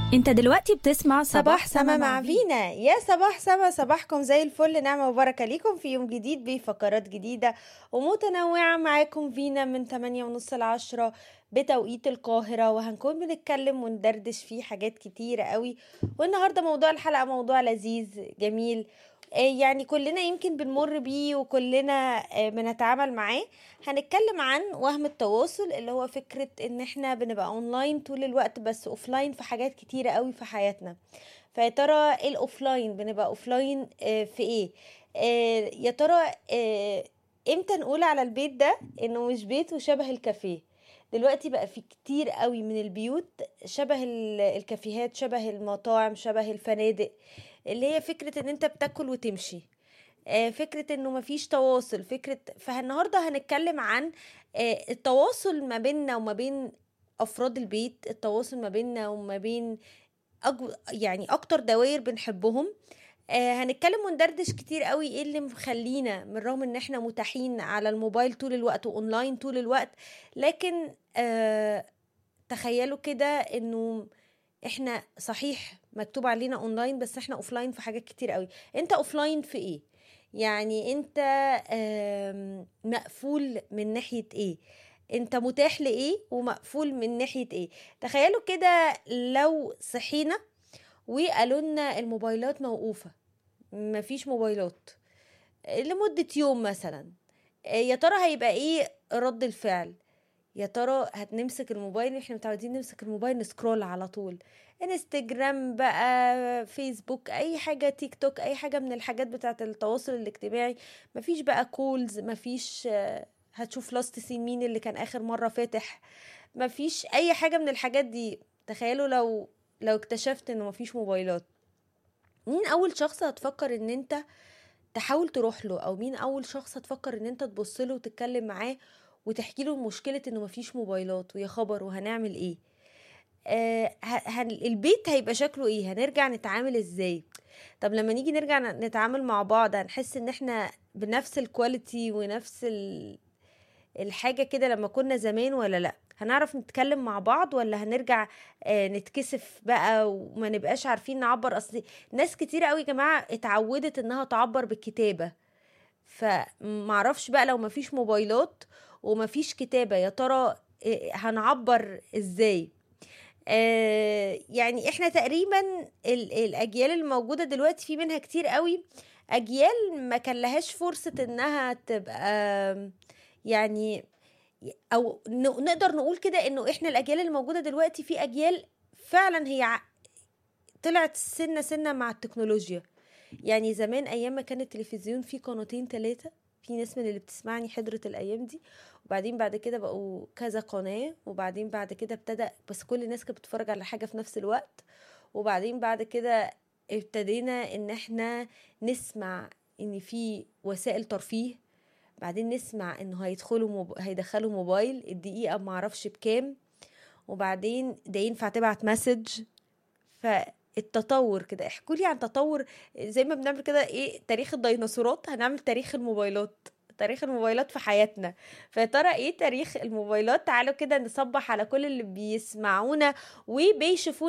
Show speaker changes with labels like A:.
A: انت دلوقتي بتسمع
B: صباح سما مع فينا يا صباح سما صباحكم زي الفل نعمة وبركة ليكم في يوم جديد بفقرات جديدة ومتنوعة معاكم فينا من 8 ونص لعشرة بتوقيت القاهرة وهنكون بنتكلم وندردش فيه حاجات كتيرة قوي والنهاردة موضوع الحلقة موضوع لذيذ جميل آه، يعني كلنا يمكن بنمر بيه وكلنا آه، بنتعامل معاه هنتكلم عن وهم التواصل اللي هو فكرة ان احنا بنبقى اونلاين طول الوقت بس اوفلاين في حاجات كتيرة قوي في حياتنا فيا ترى ايه الاوفلاين بنبقى اوفلاين آه، في ايه آه، يا ترى آه، امتى نقول على البيت ده انه مش بيت وشبه الكافيه دلوقتي بقى في كتير قوي من البيوت شبه ال- الكافيهات شبه المطاعم شبه الفنادق اللي هي فكرة ان انت بتاكل وتمشي آه، فكرة انه مفيش تواصل فكرة فالنهاردة هنتكلم عن آه، التواصل ما بيننا وما بين افراد البيت التواصل ما بيننا وما بين أج... يعني اكتر دوائر بنحبهم آه هنتكلم وندردش كتير قوي ايه اللي مخلينا من رغم ان احنا متاحين على الموبايل طول الوقت واونلاين طول الوقت لكن آه تخيلوا كده انه احنا صحيح مكتوب علينا اونلاين بس احنا اوفلاين في حاجات كتير قوي انت اوفلاين في ايه يعني انت آم، مقفول من ناحية ايه انت متاح لايه ومقفول من ناحية ايه تخيلوا كده لو صحينا وقالوا لنا الموبايلات موقوفة مفيش موبايلات لمدة يوم مثلا يا ترى هيبقى ايه رد الفعل يا ترى هتنمسك الموبايل احنا متعودين نمسك الموبايل نسكرول على طول انستجرام بقى فيسبوك اي حاجة تيك توك اي حاجة من الحاجات بتاعة التواصل الاجتماعي مفيش بقى كولز مفيش آه، هتشوف لاست سين مين اللي كان اخر مرة فاتح مفيش اي حاجة من الحاجات دي تخيلوا لو لو اكتشفت انه مفيش موبايلات مين اول شخص هتفكر ان انت تحاول تروح له او مين اول شخص هتفكر ان انت تبص له وتتكلم معاه وتحكي له مشكلة انه مفيش موبايلات ويا خبر وهنعمل ايه آه ه- هن البيت هيبقى شكله ايه هنرجع نتعامل ازاي طب لما نيجي نرجع ن- نتعامل مع بعض هنحس ان احنا بنفس الكواليتي ونفس ال... الحاجة كده لما كنا زمان ولا لا هنعرف نتكلم مع بعض ولا هنرجع آه نتكسف بقى وما نبقاش عارفين نعبر اصل ناس كتير قوي يا جماعة اتعودت انها تعبر بالكتابة فمعرفش بقى لو مفيش موبايلات ومفيش كتابة يا ترى إيه هنعبر ازاي آه يعني احنا تقريبا ال- الاجيال الموجودة دلوقتي في منها كتير قوي اجيال ما كان لهاش فرصة انها تبقى يعني او ن- نقدر نقول كده انه احنا الاجيال الموجودة دلوقتي في اجيال فعلا هي ع- طلعت سنة سنة مع التكنولوجيا يعني زمان ايام ما كان التلفزيون فيه قناتين ثلاثة في ناس من اللي بتسمعني حضرت الايام دي وبعدين بعد كده بقوا كذا قناة وبعدين بعد كده ابتدى بس كل الناس كانت بتتفرج على حاجة في نفس الوقت وبعدين بعد كده ابتدينا ان احنا نسمع ان في وسائل ترفيه بعدين نسمع انه هيدخلوا موب... هيدخلوا موبايل الدقيقة معرفش بكام وبعدين ده ينفع تبعت مسج فالتطور كده احكوا لي عن تطور زي ما بنعمل كده ايه تاريخ الديناصورات هنعمل تاريخ الموبايلات تاريخ الموبايلات في حياتنا فيا ترى ايه تاريخ الموبايلات تعالوا كده نصبح على كل اللي بيسمعونا وبيشوفونا